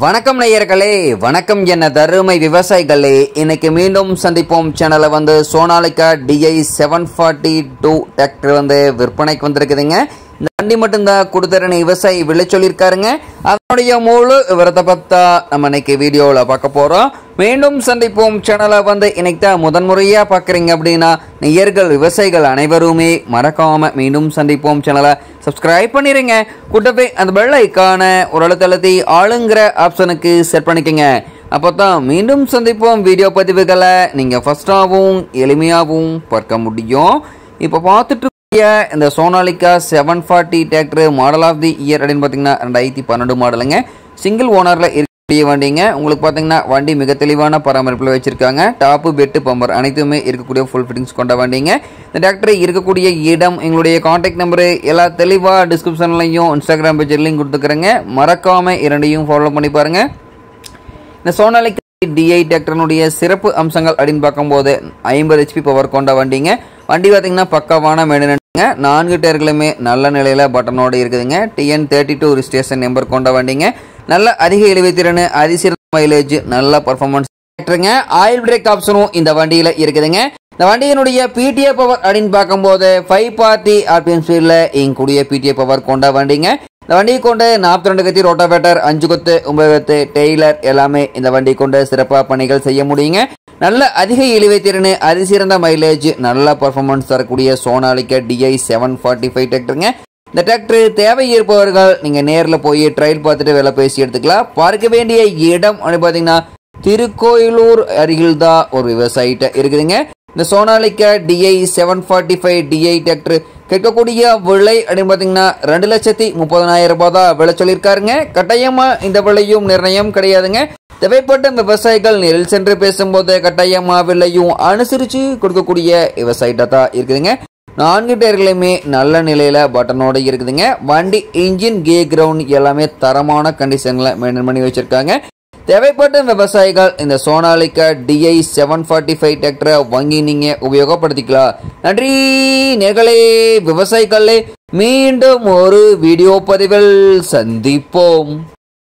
வணக்கம் நேயர்களே வணக்கம் என்ன தருமை விவசாயிகளே இன்னைக்கு மீண்டும் சந்திப்போம் சேனலை வந்து Sonalika DI seven forty two tractor வந்து விற்பனைக்கு வந்திருக்குதுங்க இந்த வண்டி மட்டும்தான் கொடுத்துறனு விவசாயி விலை சொல்லியிருக்காருங்க அதனுடைய முழு விவரத்தை பார்த்தா நம்ம இன்னைக்கு வீடியோவில் பார்க்க போகிறோம் மீண்டும் சந்திப்போம் சேனலை வந்து இன்னைக்கு தான் முதன்முறையாக பார்க்குறீங்க அப்படின்னா நேயர்கள் விவசாயிகள் அனைவருமே மறக்காம மீண்டும் சந்திப்போம் சேனலை சப்ஸ்கிரைப் பண்ணிடுங்க கூட்டவே அந்த பெல் ஐக்கான ஒரு அழுத்தழுத்தி ஆளுங்கிற ஆப்ஷனுக்கு செட் பண்ணிக்கோங்க அப்போ தான் மீண்டும் சந்திப்போம் வீடியோ பதிவுகளை நீங்கள் ஃபஸ்ட்டாகவும் எளிமையாகவும் பார்க்க முடியும் இப்போ பார்த்துட்டு இருக்கக்கூடிய இந்த Sonalika seven forty tractor model of the year அப்படின்னு பார்த்தீங்கன்னா ரெண்டாயிரத்தி பன்னெண்டு மாடலுங்க சிங்கிள் ஓனரில் இருக்கக்கூடிய வண்டிங்க உங்களுக்கு பார்த்தீங்கன்னா வண்டி மிக தெளிவான பராமரிப்பில் வச்சிருக்காங்க டாப்பு பெட்டு பம்பர் அனைத்துமே இருக்கக்கூடிய ஃபுல் ஃபிட்டிங்ஸ் கொண்ட வண்டிங்க இந்த டிராக்டர் இருக்கக்கூடிய இடம் எங்களுடைய காண்டாக்ட் நம்பரு எல்லா தெளிவாக டிஸ்கிரிப்ஷன்லையும் இன்ஸ்டாகிராம் பேஜ்லையும் கொடுத்துக்கிறேங்க மறக்காமல் இரண்டையும் ஃபாலோ பண்ணி பாருங்கள் இந்த சோனாலிக்கு டிஐ டிராக்டர்னுடைய சிறப்பு அம்சங்கள் அப்படின்னு பார்க்கும்போது ஐம்பது ஹெச்பி பவர் கொண்ட வண்டிங்க வண்டி பார்த்தீங்கன்னா பக்காவான மெயின்டெனன்ஸுங்க நான்கு டயர்களுமே நல்ல நிலையில் பட்டனோடு இருக்குதுங்க TN thirty two registration number கொண்ட வண்டிங்க நல்ல அதிக இழுவைத்திறன் அதிசிறந்த மைலேஜ் நல்ல பர்ஃபார்மன்ஸ் டிராக்டருங்க ஆயில் பிரேக் ஆப்ஷனும் இந்த வண்டியில் இருக்குதுங்க இந்த வண்டியினுடைய பிடிஏ பவர் அப்படின்னு பார்க்கும்போது ஃபைவ் பார்ட்டி ஆர்பிஎம் ஸ்பீடில் இங்கக்கூடிய பிடிஏ பவர் கொண்ட வண்டிங்க இந்த வண்டியை கொண்டு நாற்பத்தி ரெண்டு கத்தி ரோட்டாவேட்டர் அஞ்சு கொத்து ஒன்பது கொத்து டெய்லர் எல்லாமே இந்த வண்டி கொண்டு சிறப்பாக பணிகள் செய்ய முடியுங்க நல்ல அதிக இழிவை திறன் அதிசிறந்த மைலேஜ் நல்ல பர்ஃபார்மன்ஸ் தரக்கூடிய Sonalika DI seven forty five டிராக்டருங்க இந்த டிராக்டர் தேவை இருப்பவர்கள் நீங்கள் நேரில் போய் ட்ரையல் பார்த்துட்டு விலை பேசி எடுத்துக்கலாம் பார்க்க வேண்டிய இடம் அப்படின்னு பார்த்தீங்கன்னா திருக்கோயிலூர் அருகில் தான் ஒரு விவசாயிட்ட இருக்குதுங்க இந்த Sonalika DI seven forty five DI tractor கேட்கக்கூடிய விலை அப்படின்னு பார்த்தீங்கன்னா ரெண்டு லட்சத்தி முப்பதனாயிரம் ரூபாய் தான் விலை சொல்லியிருக்காருங்க கட்டாயமாக இந்த விலையும் நிர்ணயம் கிடையாதுங்க தேவைப்பட்ட விவசாயிகள் நேரில் சென்று பேசும்போது கட்டாயமா விலையும் அனுசரித்து கொடுக்கக்கூடிய விவசாயிட்ட தான் இருக்குதுங்க நான்கு டயர்களுமே நல்ல நிலையில் பட்டனோட இருக்குதுங்க வண்டி இன்ஜின் கே கிரவுண்ட் எல்லாமே தரமான கண்டிஷனில் மெயின்டைன் பண்ணி வச்சுருக்காங்க தேவைப்பட்ட விவசாயிகள் இந்த Sonalika DI seven forty five டிராக்டரை வாங்கி நீங்கள் உபயோகப்படுத்திக்கலாம் நன்றி நேர்களே விவசாயிகளே மீண்டும் ஒரு வீடியோ பதிவில் சந்திப்போம்